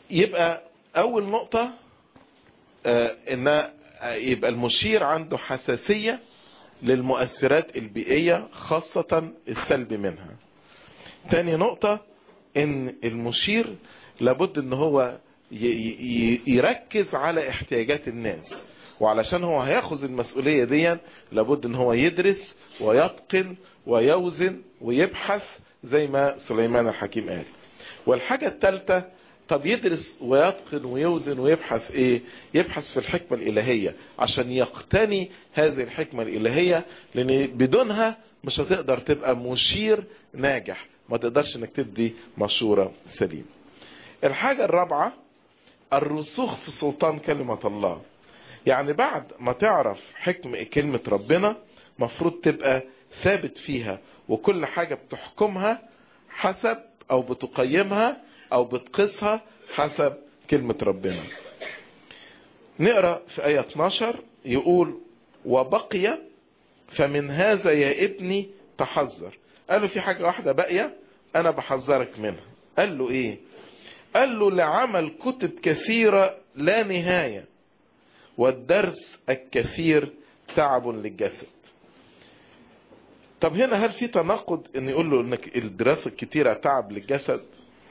يبقى اول نقطة آه، ان يبقى المشير عنده حساسية للمؤثرات البيئية خاصة السلب منها تاني نقطة ان المشير لابد ان هو ي- ي- يركز على احتياجات الناس وعلشان هو هياخذ المسؤولية دي لابد ان هو يدرس ويتقن ويوزن ويبحث زي ما سليمان الحكيم قال والحاجة الثالثة طب يدرس ويتقن ويوزن ويبحث ايه يبحث في الحكمة الالهية عشان يقتني هذه الحكمة الالهية لان بدونها مش هتقدر تبقى مشير ناجح ما تقدرش انك تدي مشورة سليم الحاجة الرابعة الرسوخ في سلطان كلمة الله يعني بعد ما تعرف حكم كلمة ربنا مفروض تبقى ثابت فيها وكل حاجة بتحكمها حسب او بتقيمها او بتقيسها حسب كلمة ربنا نقرأ في آية 12 يقول وبقي فمن هذا يا ابني تحذر قال له في حاجة واحدة باقية انا بحذرك منها قال له ايه قال له لعمل كتب كثيرة لا نهاية والدرس الكثير تعب للجسد طب هنا هل في تناقض ان يقول له انك الدراسة الكتيرة تعب للجسد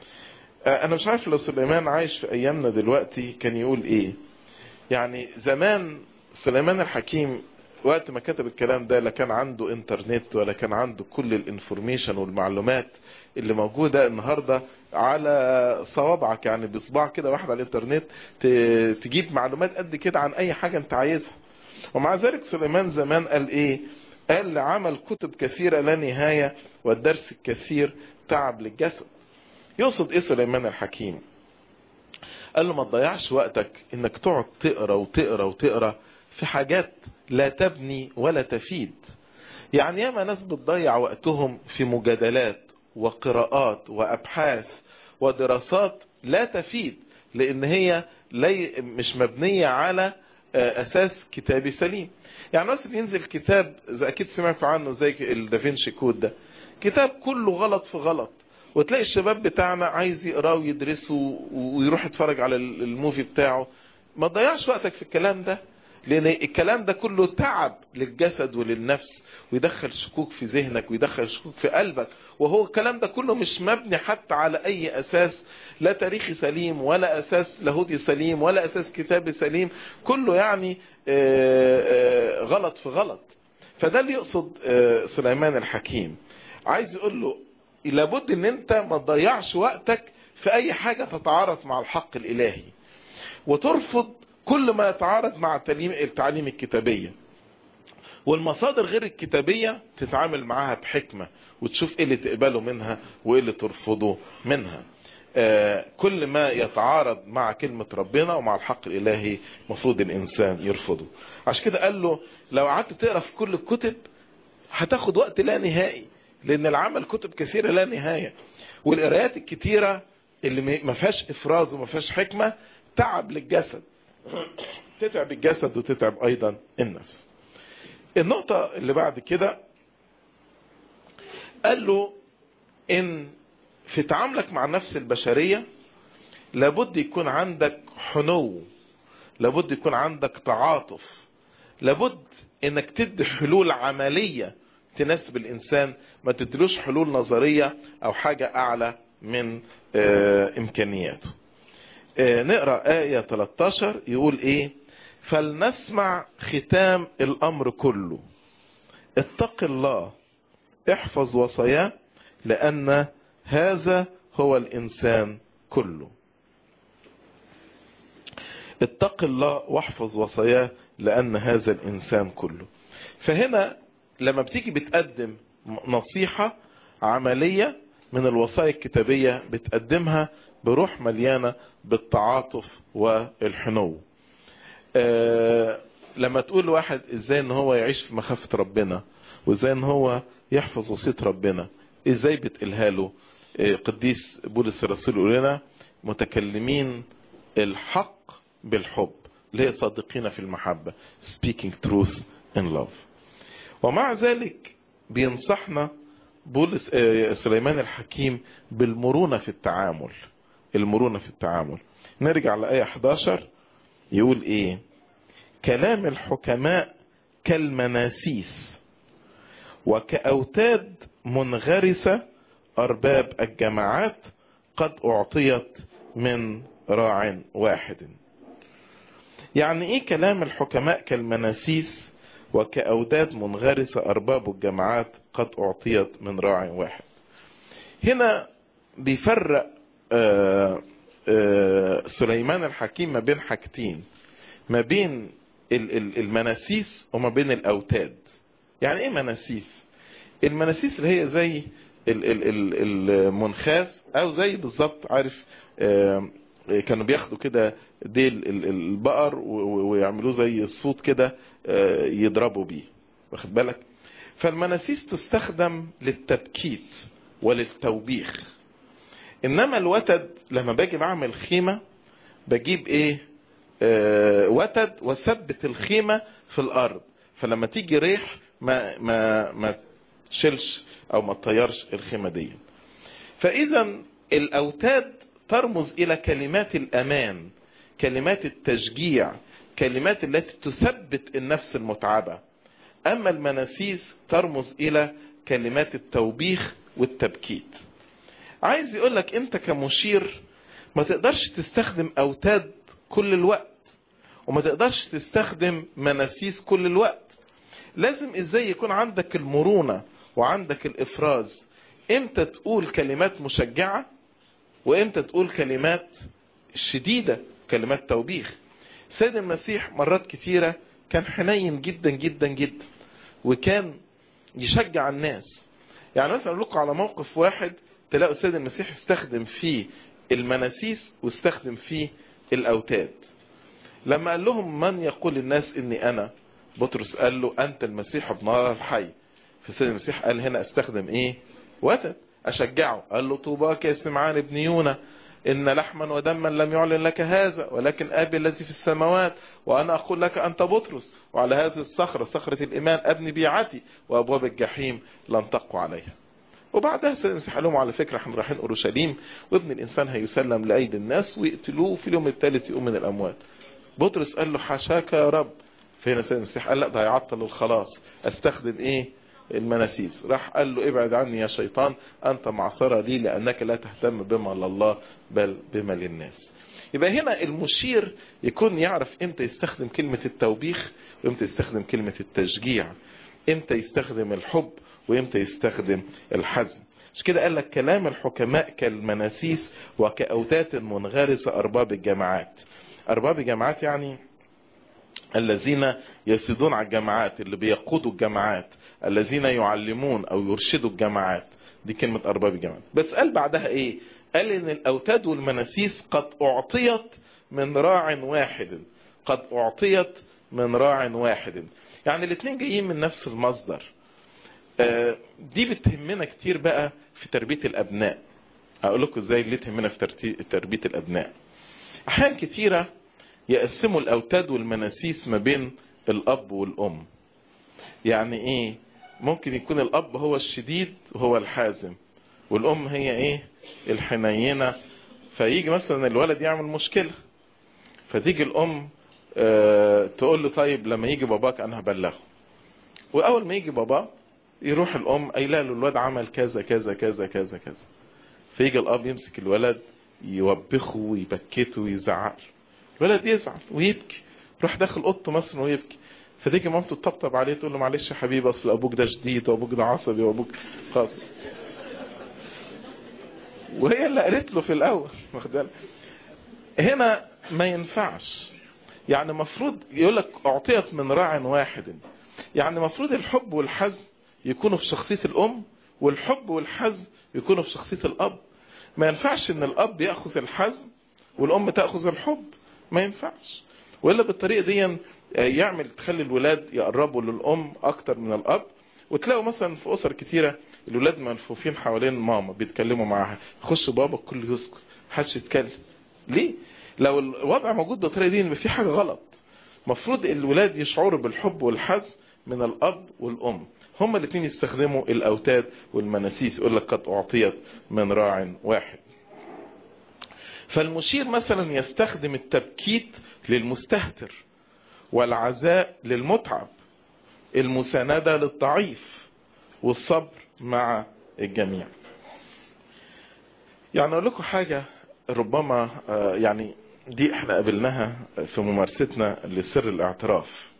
آه، انا مش عارف لو سليمان عايش في ايامنا دلوقتي كان يقول ايه يعني زمان سليمان الحكيم وقت ما كتب الكلام ده لا كان عنده انترنت ولا كان عنده كل الانفورميشن والمعلومات اللي موجودة النهاردة على صوابعك يعني بصباع كده واحد على الانترنت ت- تجيب معلومات قد كده عن اي حاجة انت عايزها ومع ذلك سليمان زمان قال ايه قال عمل كتب كثيرة لا نهاية والدرس الكثير تعب للجسد يقصد ايه سليمان الحكيم قال له ما تضيعش وقتك انك تقعد تقرا وتقرا وتقرا في حاجات لا تبني ولا تفيد يعني ياما ناس بتضيع وقتهم في مجادلات وقراءات وابحاث ودراسات لا تفيد لان هي لي مش مبنية على آه، اساس كتابي سليم يعني مثلا ينزل كتاب زي اكيد سمعتوا عنه زي الدافنشي كود ده كتاب كله غلط في غلط وتلاقي الشباب بتاعنا عايز يقراه ويدرسه ويروح يتفرج على الموفي بتاعه ما تضيعش وقتك في الكلام ده لان الكلام ده كله تعب للجسد وللنفس ويدخل شكوك في ذهنك ويدخل شكوك في قلبك وهو الكلام ده كله مش مبني حتى على اي اساس لا تاريخي سليم ولا اساس لاهوتي سليم ولا اساس كتابي سليم كله يعني آه، آه، غلط في غلط فده اللي يقصد آه، سليمان الحكيم عايز يقول له لابد ان انت ما تضيعش وقتك في اي حاجة تتعارض مع الحق الالهي وترفض كل ما يتعارض مع التعليم التعليم الكتابية والمصادر غير الكتابية تتعامل معاها بحكمة وتشوف ايه اللي تقبله منها وايه اللي ترفضه منها آه، كل ما يتعارض مع كلمة ربنا ومع الحق الإلهي مفروض الإنسان يرفضه عشان كده قال له لو قعدت تقرا في كل الكتب هتاخد وقت لا نهائي لأن العمل كتب كثيرة لا نهاية والقرايات الكتيرة اللي ما فيهاش إفراز وما فيهاش حكمة تعب للجسد تتعب الجسد وتتعب أيضا النفس النقطة اللي بعد كده قال له إن في تعاملك مع النفس البشرية لابد يكون عندك حنو لابد يكون عندك تعاطف لابد انك تدي حلول عملية تناسب الانسان ما تدلوش حلول نظرية او حاجة اعلى من آه امكانياته آه نقرأ آية 13 يقول ايه فلنسمع ختام الامر كله اتق الله احفظ وصاياه لان هذا هو الانسان كله اتق الله واحفظ وصاياه لان هذا الانسان كله فهنا لما بتيجي بتقدم نصيحة عملية من الوصايا الكتابية بتقدمها بروح مليانة بالتعاطف والحنو آه لما تقول لواحد ازاي ان هو يعيش في مخافة ربنا وازاي ان هو يحفظ وصية ربنا ازاي بتقولها له قديس بولس الرسول يقول لنا متكلمين الحق بالحب اللي هي صادقين في المحبة speaking truth in love ومع ذلك بينصحنا بولس سليمان الحكيم بالمرونة في التعامل المرونة في التعامل نرجع لآية 11 يقول ايه كلام الحكماء كالمناسيس وكأوتاد منغرسة أرباب الجماعات قد أعطيت من راع واحد يعني ايه كلام الحكماء كالمناسيس وكأوداد منغرسة أرباب الجماعات قد أعطيت من راع واحد هنا بيفرق آآ آآ سليمان الحكيم ما بين حاجتين ما بين المناسيس وما بين الأوتاد يعني ايه مناسيس المناسيس اللي هي زي المنخاس او زي بالظبط عارف كانوا بياخدوا كده ديل البقر ويعملوه زي الصوت كده يضربوا بيه واخد بالك فالمناسيس تستخدم للتبكيت وللتوبيخ انما الوتد لما باجي بعمل خيمة بجيب ايه آه وتد وثبت الخيمة في الارض فلما تيجي ريح ما ما ما تشيلش او ما تطيرش الخيمة دي فاذا الاوتاد ترمز الى كلمات الامان كلمات التشجيع كلمات التي تثبت النفس المتعبة اما المناسيس ترمز الى كلمات التوبيخ والتبكيت عايز يقولك انت كمشير ما تقدرش تستخدم اوتاد كل الوقت وما تقدرش تستخدم مناسيس كل الوقت لازم ازاي يكون عندك المرونة وعندك الافراز امتى تقول كلمات مشجعة وامتى تقول كلمات شديدة كلمات توبيخ سيد المسيح مرات كثيرة كان حنين جدا جدا جدا وكان يشجع الناس يعني مثلا اقول لكم على موقف واحد تلاقوا السيد المسيح استخدم فيه المناسيس واستخدم فيه الاوتاد لما قال لهم من يقول الناس اني انا بطرس قال له انت المسيح ابن الله الحي فالسيد المسيح قال هنا استخدم ايه وتد اشجعه قال له طوباك يا سمعان ابن يونا ان لحما ودما لم يعلن لك هذا ولكن ابي الذي في السماوات وانا اقول لك انت بطرس وعلى هذه الصخره صخره الايمان ابني بيعتي وابواب الجحيم لن تقوى عليها وبعدها سيدنا المسيح قال لهم على فكره احنا رايحين اورشليم وابن الانسان هيسلم لايدي الناس ويقتلوه في اليوم الثالث يقوم من الاموات بطرس قال له حاشاك يا رب فهنا سيدنا المسيح قال لا ده هيعطل الخلاص استخدم ايه المناسيس راح قال له ابعد عني يا شيطان انت معصرة لي لانك لا تهتم بما لله بل بما للناس يبقى هنا المشير يكون يعرف امتى يستخدم كلمة التوبيخ وامتى يستخدم كلمة التشجيع امتى يستخدم الحب وامتى يستخدم الحزم مش كده قال لك كلام الحكماء كالمناسيس وكأوتات منغرسة أرباب الجماعات أرباب الجماعات يعني الذين يسيدون على الجماعات اللي بيقودوا الجماعات الذين يعلمون أو يرشدوا الجماعات دي كلمة أرباب الجماعات بس قال بعدها إيه قال إن الأوتاد والمناسيس قد أعطيت من راع واحد قد أعطيت من راع واحد يعني الاثنين جايين من نفس المصدر دي بتهمنا كتير بقى في تربية الأبناء أقول لكم إزاي اللي تهمنا في تربية الأبناء أحيان كتيرة يقسموا الأوتاد والمناسيس ما بين الأب والأم يعني إيه ممكن يكون الأب هو الشديد وهو الحازم والأم هي إيه الحنينة فيجي مثلا الولد يعمل مشكلة فتيجي الأم اه تقول له طيب لما يجي باباك أنا هبلغه وأول ما يجي بابا يروح الأم قايله له الولد عمل كذا كذا كذا كذا كذا فيجي الأب يمسك الولد يوبخه ويبكته ويزعق الولد يزعل ويبكي يروح داخل اوضته مثلا ويبكي فتيجي مامته تطبطب عليه تقول له معلش يا حبيبي اصل ابوك ده شديد وابوك ده عصبي وابوك خلاص وهي اللي قالت له في الاول واخد هنا ما ينفعش يعني مفروض يقول لك اعطيت من راع واحد يعني مفروض الحب والحزم يكونوا في شخصيه الام والحب والحزم يكونوا في شخصيه الاب ما ينفعش ان الاب ياخذ الحزم والام تاخذ الحب ما ينفعش والا بالطريقه دي يعمل تخلي الولاد يقربوا للام اكتر من الاب وتلاقوا مثلا في اسر كتيره الولاد ملفوفين حوالين ماما بيتكلموا معاها يخش بابا الكل يسكت محدش يتكلم ليه لو الوضع موجود بالطريقه دي يبقى في حاجه غلط المفروض الولاد يشعروا بالحب والحزم من الاب والام هما الاثنين يستخدموا الاوتاد والمناسيس يقول لك قد اعطيت من راع واحد فالمشير مثلا يستخدم التبكيت للمستهتر والعزاء للمتعب المساندة للضعيف والصبر مع الجميع يعني اقول لكم حاجة ربما يعني دي احنا قابلناها في ممارستنا لسر الاعتراف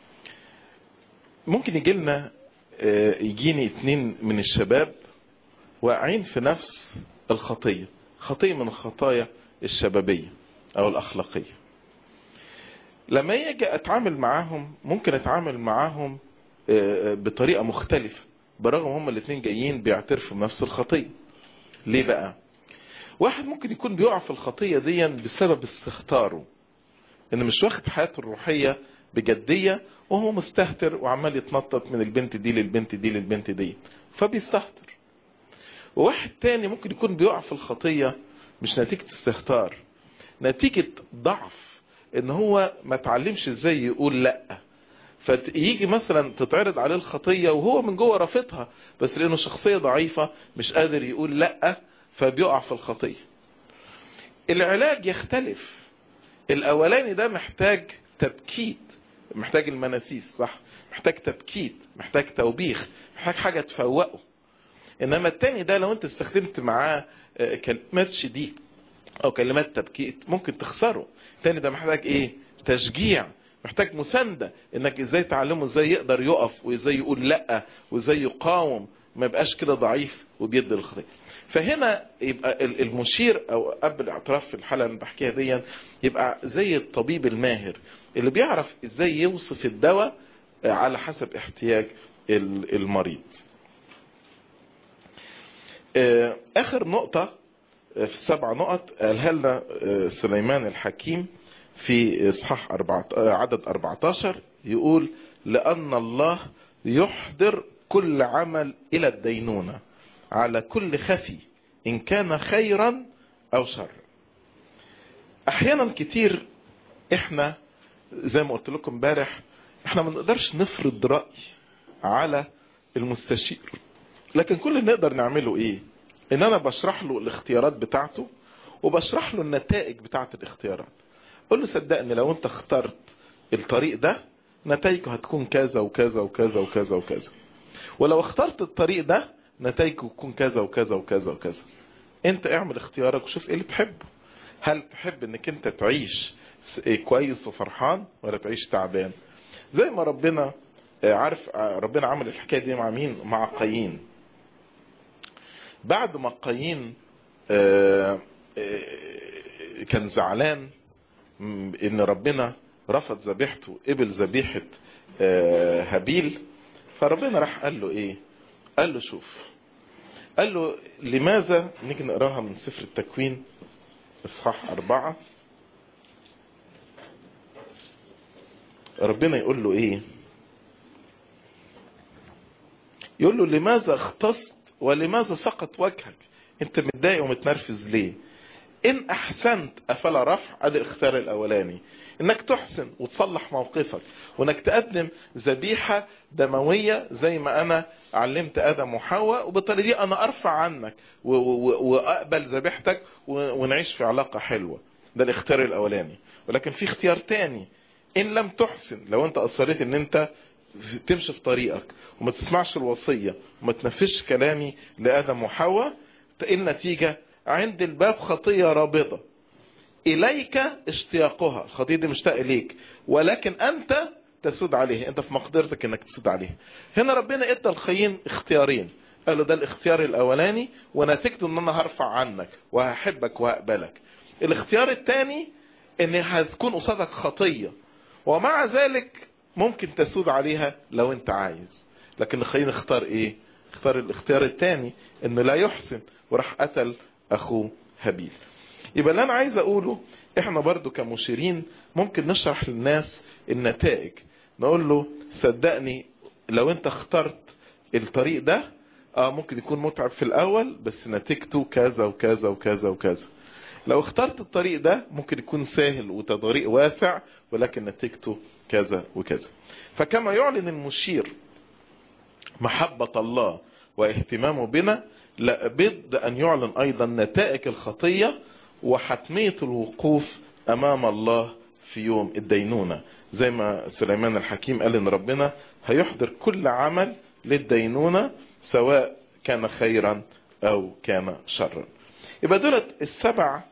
ممكن يجي لنا يجيني اتنين من الشباب واقعين في نفس الخطية خطية من الخطايا الشبابية او الاخلاقية لما يجي اتعامل معاهم ممكن اتعامل معاهم بطريقة مختلفة برغم هم الاتنين جايين بيعترفوا بنفس الخطية ليه بقى واحد ممكن يكون بيقع في الخطية دي بسبب استهتاره ان مش واخد حياته الروحية بجدية وهو مستهتر وعمال يتنطط من البنت دي للبنت دي للبنت دي فبيستهتر وواحد تاني ممكن يكون بيقع في الخطية مش نتيجة استهتار نتيجة ضعف ان هو ما تعلمش ازاي يقول لا فيجي مثلا تتعرض عليه الخطية وهو من جوه رافضها بس لانه شخصية ضعيفة مش قادر يقول لا فبيقع في الخطية العلاج يختلف الاولاني ده محتاج تبكيت محتاج المناسيس صح محتاج تبكيت محتاج توبيخ محتاج حاجة تفوقه انما التاني ده لو انت استخدمت معاه كلمات شديد او كلمات تبكيت ممكن تخسره التاني ده محتاج ايه تشجيع محتاج مساندة انك ازاي تعلمه ازاي يقدر يقف وازاي يقول لا وازاي يقاوم ما يبقاش كده ضعيف وبيدي الخطية فهنا يبقى المشير او اب الاعتراف في الحلقه اللي بحكيها دي يبقى زي الطبيب الماهر اللي بيعرف ازاي يوصف الدواء على حسب احتياج المريض اخر نقطة في السبع نقط قالها لنا سليمان الحكيم في اصحاح عدد 14 يقول لان الله يحضر كل عمل الى الدينونه على كل خفي ان كان خيرا او شرا احيانا كتير احنا زي ما قلت لكم امبارح احنا ما نقدرش نفرض راي على المستشير لكن كل اللي نقدر نعمله ايه ان انا بشرح له الاختيارات بتاعته وبشرح له النتائج بتاعت الاختيارات قول له صدقني لو انت اخترت الطريق ده نتائجه هتكون كذا وكذا وكذا وكذا وكذا ولو اخترت الطريق ده نتائجه تكون كذا وكذا وكذا وكذا انت اعمل اختيارك وشوف ايه اللي تحبه هل تحب انك انت تعيش كويس وفرحان ولا تعيش تعبان زي ما ربنا عارف ربنا عمل الحكايه دي مع مين مع قايين بعد ما قايين كان زعلان ان ربنا رفض ذبيحته قبل ذبيحه هابيل فربنا راح قال له ايه قال له شوف قال له لماذا نيجي نقراها من سفر التكوين اصحاح أربعة ربنا يقول له ايه يقول له لماذا اختصت ولماذا سقط وجهك انت متضايق ومتنرفز ليه ان احسنت افلا رفع ادي الاختيار الاولاني انك تحسن وتصلح موقفك وانك تقدم ذبيحة دموية زي ما انا علمت ادم وحواء وبالطريقة دي انا ارفع عنك واقبل ذبيحتك ونعيش في علاقة حلوة ده الاختيار الاولاني ولكن في اختيار تاني ان لم تحسن لو انت اصريت ان انت تمشي في طريقك وما تسمعش الوصية وما تنفذش كلامي لادم وحواء النتيجة عند الباب خطية رابضة إليك اشتياقها الخطية دي مشتاق إليك ولكن أنت تسود عليه أنت في مقدرتك أنك تسود عليه هنا ربنا إدى الخيين اختيارين قال له ده الاختيار الأولاني ونتيجته أن أنا هرفع عنك وهحبك وهقبلك الاختيار الثاني أن هتكون قصادك خطية ومع ذلك ممكن تسود عليها لو أنت عايز لكن الخيين اختار إيه اختار الاختيار الثاني أنه لا يحسن وراح قتل أخوه هابيل يبقى اللي انا عايز اقوله احنا برضو كمشيرين ممكن نشرح للناس النتائج نقول له صدقني لو انت اخترت الطريق ده اه ممكن يكون متعب في الاول بس نتيجته كذا وكذا وكذا وكذا لو اخترت الطريق ده ممكن يكون سهل وطريق واسع ولكن نتيجته كذا وكذا فكما يعلن المشير محبة الله واهتمامه بنا لابد ان يعلن ايضا نتائج الخطية وحتمية الوقوف امام الله في يوم الدينونة زي ما سليمان الحكيم قال ان ربنا هيحضر كل عمل للدينونة سواء كان خيرا او كان شرا يبقى دولت السبع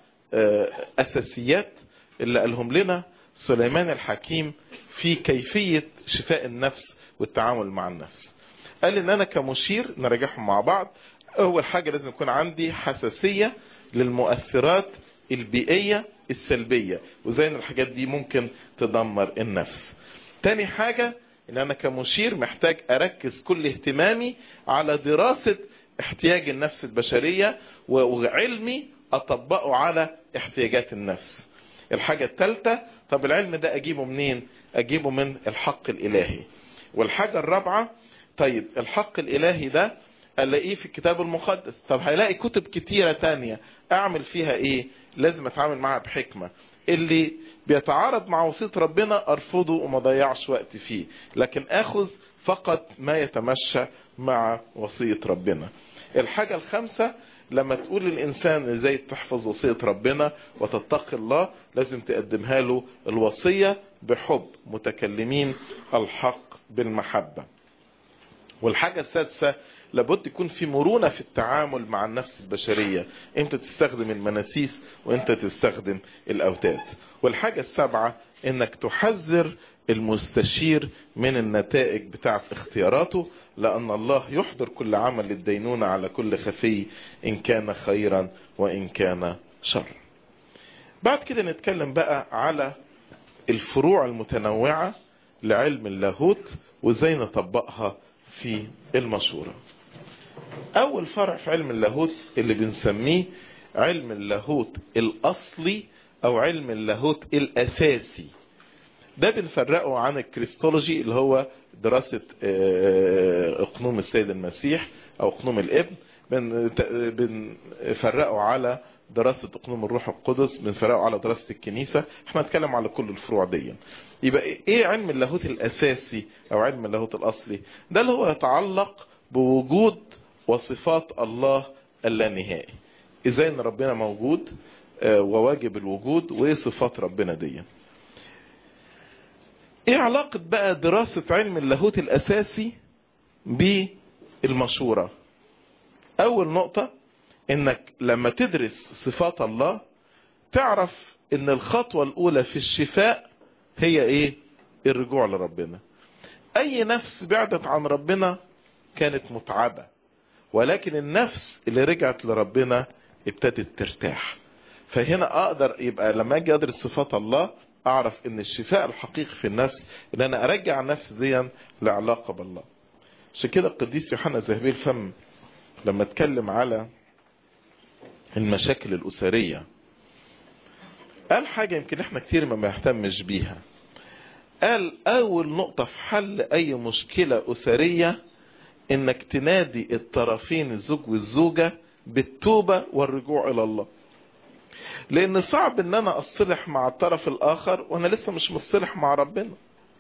اساسيات اللي قالهم لنا سليمان الحكيم في كيفية شفاء النفس والتعامل مع النفس قال ان انا كمشير نراجعهم مع بعض اول حاجة لازم يكون عندي حساسية للمؤثرات البيئية السلبية وزي ان الحاجات دي ممكن تدمر النفس تاني حاجة ان انا كمشير محتاج اركز كل اهتمامي على دراسة احتياج النفس البشرية وعلمي اطبقه على احتياجات النفس الحاجة الثالثة طب العلم ده اجيبه منين اجيبه من الحق الالهي والحاجة الرابعة طيب الحق الالهي ده الاقيه في الكتاب المقدس طب هيلاقي كتب كتيرة تانية اعمل فيها ايه لازم اتعامل معها بحكمة اللي بيتعارض مع وصية ربنا ارفضه وما ضيعش وقت فيه لكن اخذ فقط ما يتمشى مع وصية ربنا الحاجة الخامسة لما تقول للإنسان ازاي تحفظ وصية ربنا وتتقي الله لازم تقدمها له الوصية بحب متكلمين الحق بالمحبة والحاجة السادسة لابد يكون في مرونة في التعامل مع النفس البشرية انت تستخدم المناسيس وانت تستخدم الاوتاد والحاجة السابعة انك تحذر المستشير من النتائج بتاعة اختياراته لأن الله يحضر كل عمل للدينونة على كل خفي إن كان خيرا وإن كان شر بعد كده نتكلم بقى على الفروع المتنوعة لعلم اللاهوت وازاي نطبقها في المشورة أول فرع في علم اللاهوت اللي بنسميه علم اللاهوت الأصلي أو علم اللاهوت الأساسي ده بنفرقه عن الكريستولوجي اللي هو دراسة اقنوم السيد المسيح او اقنوم الابن بنفرقه على دراسة اقنوم الروح القدس بنفرقه على دراسة الكنيسة احنا هنتكلم على كل الفروع دي يبقى ايه علم اللاهوت الاساسي او علم اللاهوت الاصلي ده اللي هو يتعلق بوجود وصفات الله اللانهائي ازاي ان ربنا موجود وواجب الوجود وايه صفات ربنا دي ايه علاقة بقى دراسة علم اللاهوت الاساسي بالمشورة اول نقطة انك لما تدرس صفات الله تعرف ان الخطوة الاولى في الشفاء هي ايه الرجوع لربنا اي نفس بعدت عن ربنا كانت متعبة ولكن النفس اللي رجعت لربنا ابتدت ترتاح فهنا اقدر يبقى لما اجي ادرس صفات الله اعرف ان الشفاء الحقيقي في النفس ان انا ارجع النفس دي لعلاقة بالله عشان كده القديس يوحنا ذهبي الفم لما اتكلم على المشاكل الاسرية قال حاجة يمكن احنا كتير ما بنهتمش بيها قال اول نقطة في حل اي مشكلة اسرية انك تنادي الطرفين الزوج والزوجة بالتوبة والرجوع الى الله لان صعب ان انا اصطلح مع الطرف الاخر وانا لسه مش مصطلح مع ربنا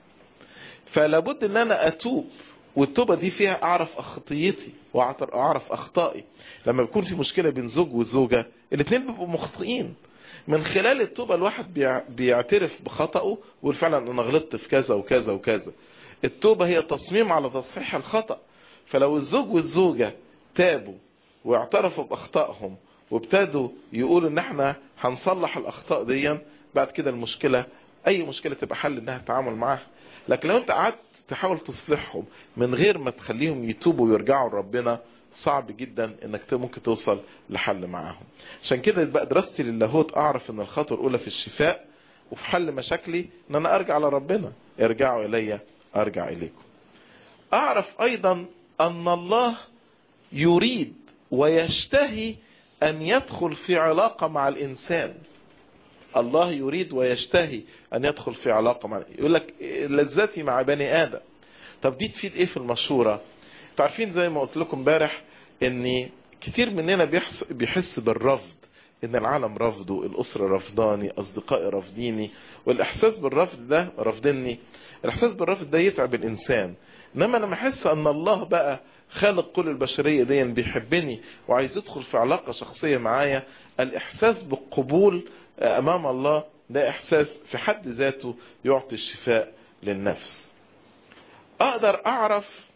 فلابد ان انا اتوب والتوبة دي فيها اعرف اخطيتي واعرف اخطائي لما بيكون في مشكلة بين زوج وزوجة الاثنين بيبقوا مخطئين من خلال التوبة الواحد بيعترف بخطأه ويقول فعلا انا غلطت في كذا وكذا وكذا التوبة هي تصميم على تصحيح الخطأ فلو الزوج والزوجة تابوا واعترفوا باخطائهم وابتدوا يقولوا ان احنا هنصلح الاخطاء دي بعد كده المشكلة اي مشكلة تبقى حل انها تتعامل معاها لكن لو انت قعدت تحاول تصلحهم من غير ما تخليهم يتوبوا ويرجعوا لربنا صعب جدا انك ممكن توصل لحل معاهم عشان كده بقى دراستي للاهوت اعرف ان الخطوه الاولى في الشفاء وفي حل مشاكلي ان انا ارجع لربنا ارجعوا الي ارجع اليكم اعرف ايضا ان الله يريد ويشتهي ان يدخل في علاقة مع الانسان الله يريد ويشتهي ان يدخل في علاقة مع يقول لك لذتي مع بني ادم طب دي تفيد ايه في المشورة تعرفين زي ما قلت لكم امبارح ان كتير مننا بيحس, بيحس بالرفض ان العالم رفضه الاسرة رفضاني اصدقائي رافضيني والاحساس بالرفض ده رافضني الاحساس بالرفض ده يتعب الانسان انما لما احس ان الله بقى خالق كل البشرية دي بيحبني وعايز يدخل في علاقة شخصية معايا الاحساس بالقبول امام الله ده احساس في حد ذاته يعطي الشفاء للنفس اقدر اعرف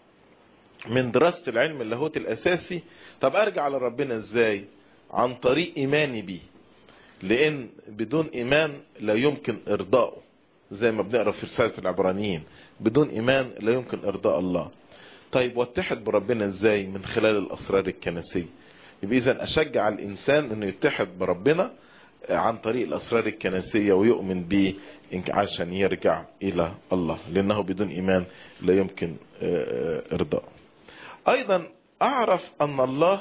من دراسة العلم اللاهوت الاساسي طب ارجع لربنا ازاي عن طريق ايماني بيه لان بدون ايمان لا يمكن ارضائه زي ما بنقرا في رسالة العبرانيين بدون ايمان لا يمكن ارضاء الله طيب واتحد بربنا ازاي من خلال الاسرار الكنسية يبقى اذا اشجع الانسان انه يتحد بربنا عن طريق الاسرار الكنسية ويؤمن به عشان يرجع الى الله لانه بدون ايمان لا يمكن ارضاءه ايضا اعرف ان الله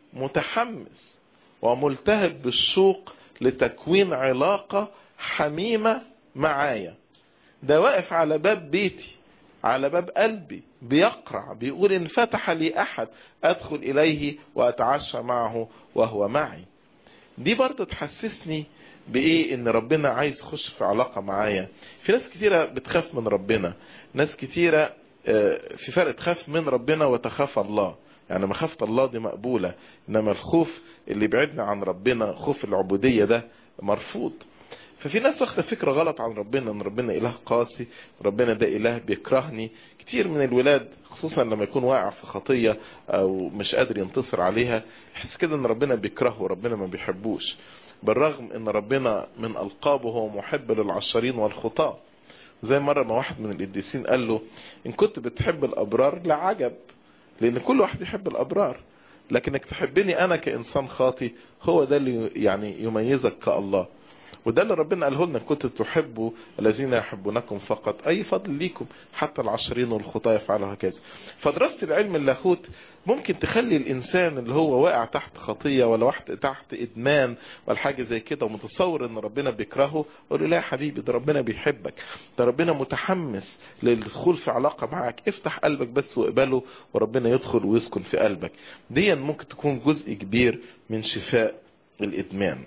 متحمس وملتهب بالشوق لتكوين علاقة حميمة معايا ده واقف على باب بيتي على باب قلبي بيقرع بيقول ان فتح لي احد ادخل اليه واتعشى معه وهو معي دي برضه تحسسني بايه ان ربنا عايز يخش في علاقة معايا في ناس كتيرة بتخاف من ربنا ناس كتيرة في فرق تخاف من ربنا وتخاف الله يعني مخافة الله دي مقبولة انما الخوف اللي بعدنا عن ربنا خوف العبودية ده مرفوض ففي ناس واخده فكره غلط عن ربنا ان ربنا اله قاسي ربنا ده اله بيكرهني كتير من الولاد خصوصا لما يكون واقع في خطيه او مش قادر ينتصر عليها يحس كده ان ربنا بيكرهه وربنا ما بيحبوش بالرغم ان ربنا من القابه هو محب للعشرين والخطاه زي مره ما واحد من القديسين قال له ان كنت بتحب الابرار لا عجب لان كل واحد يحب الابرار لكنك تحبني انا كانسان خاطي هو ده اللي يعني يميزك كالله وده اللي ربنا قاله لنا كنت تحبوا الذين يحبونكم فقط اي فضل ليكم حتى العشرين والخطاة يفعلوا هكذا فدراسة العلم اللاهوت ممكن تخلي الانسان اللي هو واقع تحت خطية ولا واحد تحت ادمان ولا حاجة زي كده ومتصور ان ربنا بيكرهه قول له لا يا حبيبي ده ربنا بيحبك ده ربنا متحمس للدخول في علاقة معك افتح قلبك بس واقبله وربنا يدخل ويسكن في قلبك دي ممكن تكون جزء كبير من شفاء الادمان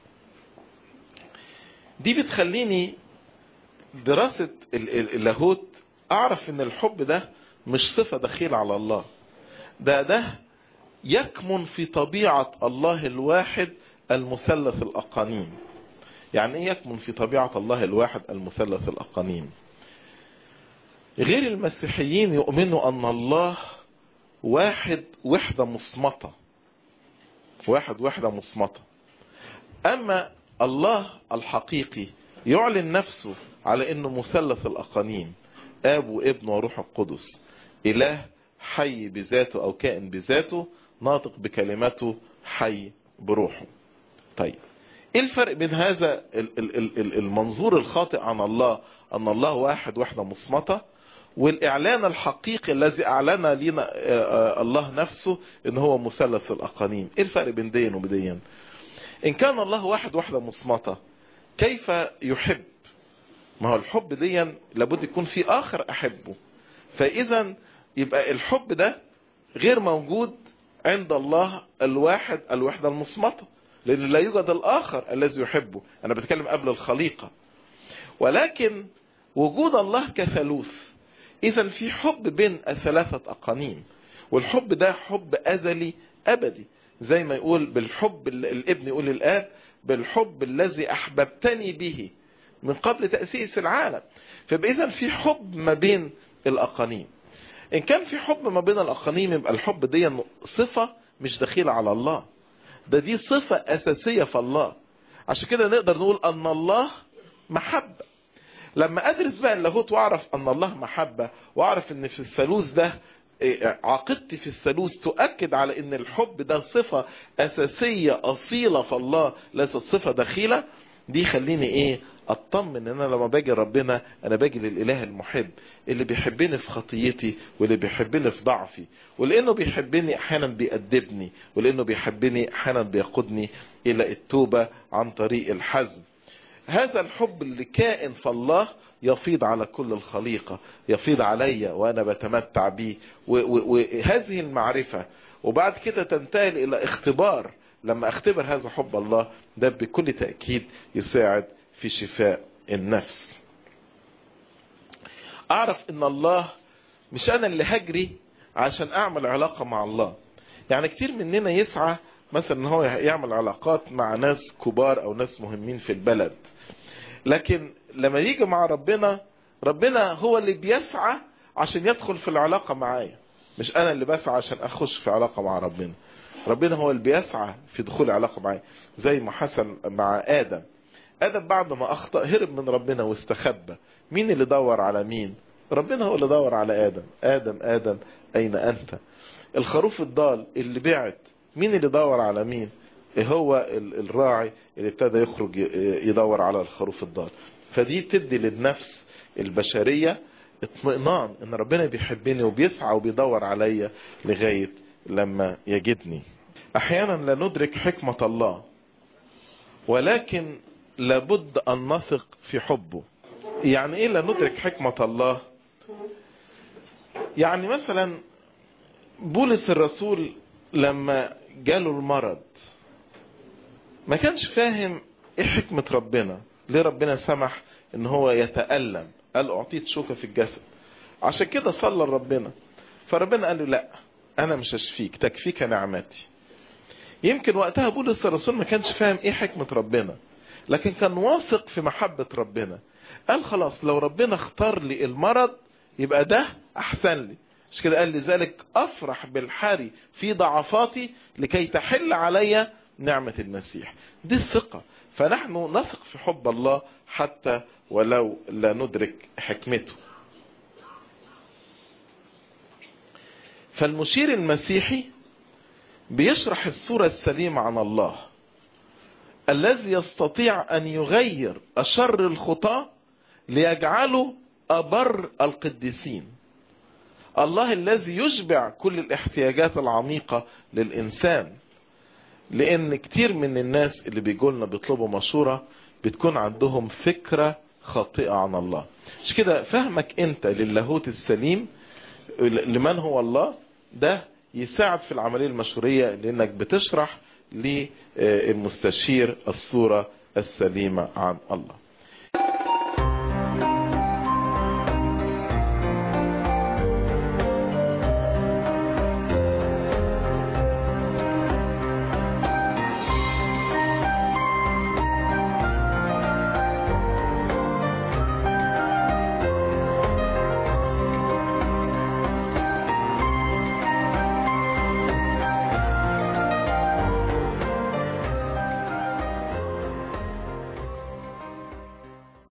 دي بتخليني دراسة اللاهوت اعرف ان الحب ده مش صفة دخيلة على الله ده ده يكمن في طبيعة الله الواحد المثلث الأقانيم يعني ايه يكمن في طبيعة الله الواحد المثلث الأقانيم غير المسيحيين يؤمنوا أن الله واحد وحدة مصمتة واحد وحدة مصمتة أما الله الحقيقي يعلن نفسه على انه مثلث الاقانيم اب وابن وروح القدس اله حي بذاته او كائن بذاته ناطق بكلمته حي بروحه طيب ايه الفرق بين هذا المنظور الخاطئ عن الله ان الله واحد وحده مصمتة والاعلان الحقيقي الذي اعلن لنا الله نفسه ان هو مثلث الاقانيم ايه الفرق بين دين وبدين ان كان الله واحد وحده مصمتة كيف يحب ما هو الحب دي لابد يكون في اخر احبه فاذا يبقى الحب ده غير موجود عند الله الواحد الوحدة المصمتة لان لا يوجد الاخر الذي يحبه انا بتكلم قبل الخليقة ولكن وجود الله كثالوث اذا في حب بين الثلاثة اقانيم والحب ده حب ازلي ابدي زي ما يقول بالحب الابن يقول للاب بالحب الذي احببتني به من قبل تأسيس العالم فبإذا في حب ما بين الأقانيم إن كان في حب ما بين الأقانيم يبقى الحب دي صفة مش دخيلة على الله ده دي صفة أساسية في الله عشان كده نقدر نقول أن الله محبة لما أدرس بقى اللاهوت وأعرف أن الله محبة وأعرف أن في الثالوث ده عقيدتي في الثالوث تؤكد على ان الحب ده صفة اساسية اصيلة في الله ليست صفة دخيلة دي خليني ايه اطمن ان انا لما باجي ربنا انا باجي للاله المحب اللي بيحبني في خطيتي واللي بيحبني في ضعفي ولانه بيحبني احيانا بيأدبني ولانه بيحبني احيانا بيقودني الى التوبة عن طريق الحزم هذا الحب اللي كائن في الله يفيض على كل الخليقة يفيض علي وانا بتمتع بيه وهذه المعرفة وبعد كده تنتقل الى اختبار لما اختبر هذا حب الله ده بكل تأكيد يساعد في شفاء النفس اعرف ان الله مش انا اللي هجري عشان اعمل علاقة مع الله يعني كتير مننا يسعى مثلا ان هو يعمل علاقات مع ناس كبار او ناس مهمين في البلد لكن لما يجي مع ربنا ربنا هو اللي بيسعى عشان يدخل في العلاقة معايا مش انا اللي بسعى عشان اخش في علاقة مع ربنا ربنا هو اللي بيسعى في دخول علاقة معايا زي ما حصل مع ادم ادم بعد ما اخطأ هرب من ربنا واستخبى مين اللي دور على مين ربنا هو اللي دور على ادم ادم ادم اين انت الخروف الضال اللي بعت مين اللي دور على مين هو الراعي اللي ابتدى يخرج يدور على الخروف الضال فدي تدي للنفس البشرية اطمئنان ان ربنا بيحبني وبيسعى وبيدور عليا لغاية لما يجدني احيانا لا ندرك حكمة الله ولكن لابد ان نثق في حبه يعني ايه لا ندرك حكمة الله يعني مثلا بولس الرسول لما جاله المرض ما كانش فاهم ايه حكمة ربنا ليه ربنا سمح ان هو يتألم قال اعطيت شوكة في الجسد عشان كده صلى لربنا فربنا قال له لا انا مش هشفيك تكفيك نعمتي يمكن وقتها بولس الرسول ما كانش فاهم ايه حكمة ربنا لكن كان واثق في محبة ربنا قال خلاص لو ربنا اختار لي المرض يبقى ده احسن لي مش كده قال لذلك افرح بالحري في ضعفاتي لكي تحل علي نعمة المسيح دي الثقة فنحن نثق في حب الله حتى ولو لا ندرك حكمته فالمشير المسيحي بيشرح الصورة السليمة عن الله الذي يستطيع أن يغير أشر الخطاة ليجعله أبر القديسين الله الذي يشبع كل الاحتياجات العميقة للإنسان لأن كتير من الناس اللي بيقولنا بيطلبوا مشورة بتكون عندهم فكرة خاطئة عن الله مش كده فهمك انت للاهوت السليم لمن هو الله ده يساعد في العملية المشورية لانك بتشرح للمستشير الصورة السليمة عن الله